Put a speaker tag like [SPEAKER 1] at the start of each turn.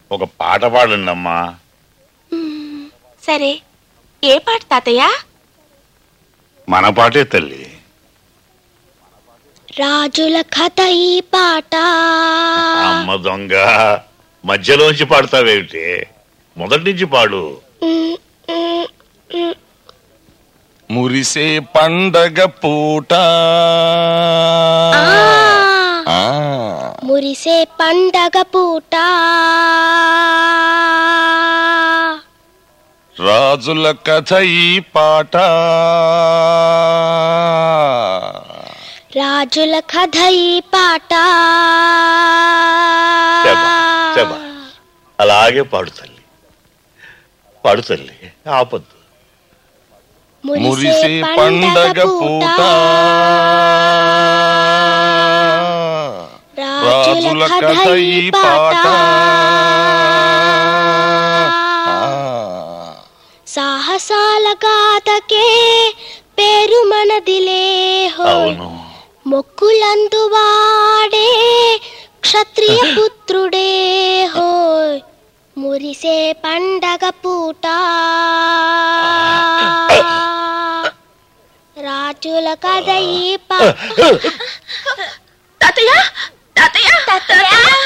[SPEAKER 1] ఒక పాట పాడండి అమ్మా
[SPEAKER 2] సరే ఏ పాట తాతయ్య
[SPEAKER 1] మన పాటే తల్లి
[SPEAKER 3] రాజుల కథ ఈ పాట
[SPEAKER 1] అమ్మ దొంగ మధ్యలోంచి పాడతావేమిటి మొదటి నుంచి పాడు
[SPEAKER 3] మ్, మ్, మ్.
[SPEAKER 4] మురిసే పండగ పూట
[SPEAKER 3] ఆ,
[SPEAKER 4] ఆ,
[SPEAKER 3] మురిసే పండగ పూట
[SPEAKER 4] రాజుల కథ ఈ పాట
[SPEAKER 3] రాజుల కథ ఈ పాట
[SPEAKER 1] శభా, శభా. అలాగే పాడు తల్లి పాడు తల్లి ఆపద్దు
[SPEAKER 4] మురిసే పండగ పూట రాజుల కథ ఈ పాట ఆ.
[SPEAKER 3] సాహసాల గాథకే పేరు మనదిలే హో
[SPEAKER 1] అవును
[SPEAKER 3] మొక్కులందు వాడే క్షత్రియ పుత్రుడే హోయ్ మురిసే పండగ పూట రాజుల కథ ఈ పా
[SPEAKER 2] తాతయ్య తాతయ్య తాతయ్య